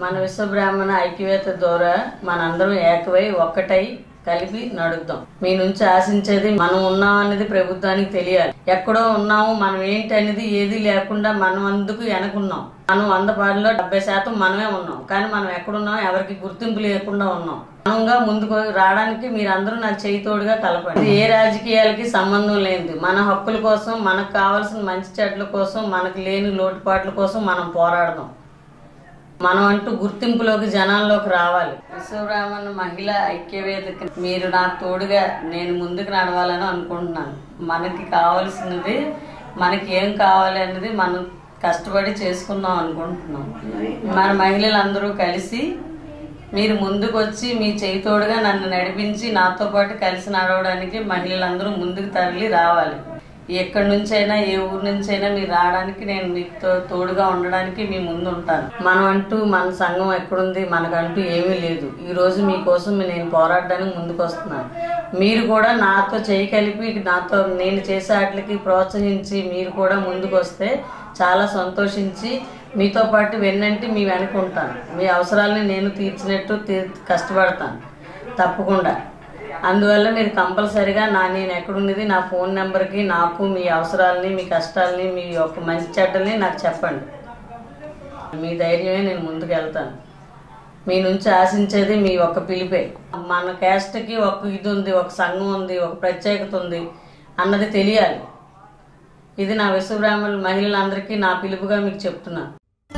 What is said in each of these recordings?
మన విశ్వబ్రాహ్మణ ఐక్యవేత ద్వారా మనందరం ఏకవై ఒక్కటై కలిపి నడుద్దాం మీ నుంచి ఆశించేది మనం ఉన్నాం అనేది ప్రభుత్వానికి తెలియాలి ఎక్కడో ఉన్నాము మనం ఏంటి అనేది ఏది లేకుండా మనం అందుకు వెనకున్నాం మనం వంద పాటలో డెబ్బై శాతం మనమే ఉన్నాం కానీ మనం ఎక్కడున్నాం ఎవరికి గుర్తింపు లేకుండా ఉన్నాం మనంగా ముందుకు రావడానికి మీరందరూ నాకు చేయి తోడుగా కలపండి ఇది ఏ రాజకీయాలకి సంబంధం లేనిది మన హక్కుల కోసం మనకు కావాల్సిన మంచి చెడ్ల కోసం మనకు లేని లోటుపాట్ల కోసం మనం పోరాడదాం మనం అంటూ గుర్తింపులోకి జనాల్లోకి రావాలి విశ్వబ్రాహ్మణ మహిళ ఐక్యవేదిక మీరు నాకు తోడుగా నేను ముందుకు నడవాలని అనుకుంటున్నాను మనకి కావాల్సినది మనకి ఏం కావాలి అనేది మనం కష్టపడి చేసుకుందాం అనుకుంటున్నాం మన మహిళలందరూ కలిసి మీరు ముందుకు వచ్చి మీ చేయి తోడుగా నన్ను నడిపించి నాతో పాటు కలిసి నడవడానికి మహిళలందరూ ముందుకు తరలి రావాలి ఎక్కడి నుంచైనా ఏ ఊరు నుంచైనా మీరు రావడానికి నేను మీతో తోడుగా ఉండడానికి మీ ముందు ఉంటాను మనం అంటూ మన సంఘం ఎక్కడుంది మనకంటూ ఏమీ లేదు ఈ రోజు మీకోసం నేను పోరాడడానికి ముందుకు వస్తున్నాను మీరు కూడా నాతో చేయి కలిపి నాతో నేను చేసే వాటికి ప్రోత్సహించి మీరు కూడా ముందుకు వస్తే చాలా సంతోషించి మీతో పాటు వెన్నంటి మీ వెనక ఉంటాను మీ అవసరాలని నేను తీర్చినట్టు తీ- కష్టపడతాను తప్పకుండా అందువల్ల మీరు కంపల్సరిగా నా నేను ఎక్కడున్నది నా ఫోన్ నెంబర్కి నాకు మీ అవసరాలని మీ కష్టాలని మీ యొక్క మంచి చెడ్డల్ని నాకు చెప్పండి మీ ధైర్యమే నేను ముందుకు వెళ్తాను మీ నుంచి ఆశించేది మీ ఒక్క పిలిపే మన క్యాస్ట్కి ఒక ఇది ఉంది ఒక సంఘం ఉంది ఒక ప్రత్యేకత ఉంది అన్నది తెలియాలి ఇది నా విశ్వబ్రాహ్మణుల మహిళలందరికీ నా పిలుపుగా మీకు చెప్తున్నాను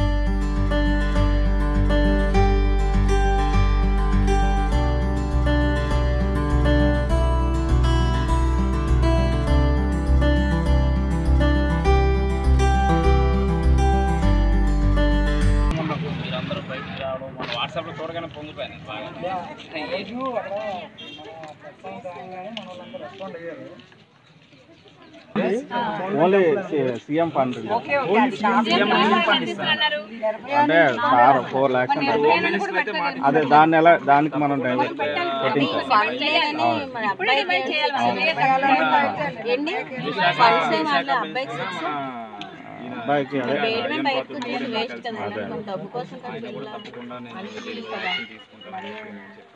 మీరందరూ బయటకు రావడం మన వాట్సాప్లో చూడగానే పొంగిపోయాను బాగా ఓన్లీ సీఎం ఫండ్ అంటే సార్ ఫోర్ ల్యాక్స్ అంటారు అదే దాన్ని ఎలా దానికి మనం డైవర్ట్ పెట్టించాలి అబ్బాయికి అదే తప్పకుండా నేను తీసుకుంటాను